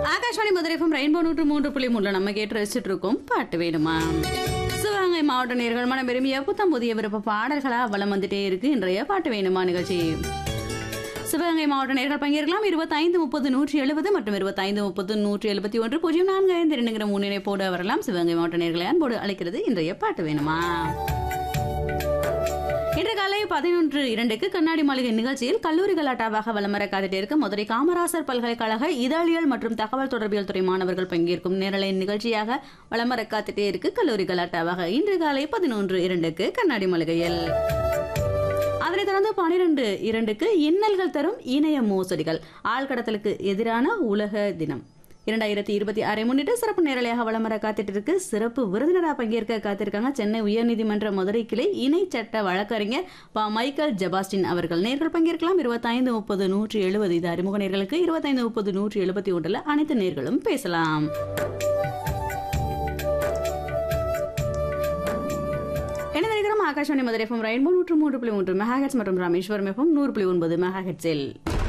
Akashvani Madurai FM rainbow நூற்று மூன்று புள்ளி மூணுல நம்ம கேட்டு ரசிச்சுட்டு இருக்கோம் பாட்டு வேணுமா சிவகங்கை மாவட்ட நேர்கள் மனம் விரும்பிய புத்தம் புதிய விருப்ப பாடல்களா வலம் வந்துட்டே இருக்கு இன்றைய பாட்டு வேணுமா நிகழ்ச்சி சிவகங்கை மாவட்ட நேர்கள் பங்கேற்கலாம் இருபத்தைந்து முப்பது நூற்றி எழுபது மற்றும் இருபத்தைந்து முப்பது நூற்றி எழுபத்தி ஒன்று பூஜ்ஜியம் நான்கு ஐந்து இரண்டுங்கிற முன்னிணைப்போடு வரலாம் சிவகங்கை மாவட்ட நேர்களை அன்போடு அழைக்கிறது இன்றைய பாட்டு வேணுமா இன்று காலை பதினொன்று இரண்டுக்கு கண்ணாடி மாளிகை நிகழ்ச்சியில் கல்லூரி கலாட்டாவாக வலம் வர காத்துட்டே இருக்க மதுரை காமராசர் பல்கலைக்கழக இதழியல் மற்றும் தகவல் தொடர்பியல் துறை மாணவர்கள் பங்கேற்கும் நேரலை நிகழ்ச்சியாக வலம் வர காத்துட்டே இருக்கு கல்லூரி கலாட்டாவாக இன்று காலை பதினொன்று இரண்டுக்கு கண்ணாடி மாளிகையில் அதனைத் தொடர்ந்து பனிரெண்டு இரண்டுக்கு இன்னல்கள் தரும் இணைய மோசடிகள் ஆழ்கடத்தலுக்கு எதிரான உலக தினம் இரண்டாயிரத்தி இருபத்தி ஆறை முன்னிட்டு சிறப்பு நேரலையாக வலம் வர காத்துட்டு இருக்கு சிறப்பு விருந்தினராக பங்கேற்க காத்திருக்காங்க சென்னை உயர்நீதிமன்ற மதுரை கிளை இணை சட்ட வழக்கறிஞர் ப மைக்கேல் ஜபாஸ்டின் அவர்கள் நேர்கள் பங்கேற்கலாம் இருபத்தைந்து முப்பது நூற்றி எழுபது இது அறிமுக நேர்களுக்கு இருபத்தைந்து முப்பது நூற்றி எழுபத்தி ஒன்றில் அனைத்து நேர்களும் பேசலாம் என்ன நினைக்கிறோம் ஆகாஷவாணி மதுரை எஃப்எம் ரெயின்போ நூற்று மூன்று புள்ளி மூன்று மெகாஹெட்ஸ் மற்றும் ராமேஸ்வரம் எஃப்எம் நூறு புள்ளி ஒன்பது மெகாஹெட்ஸில்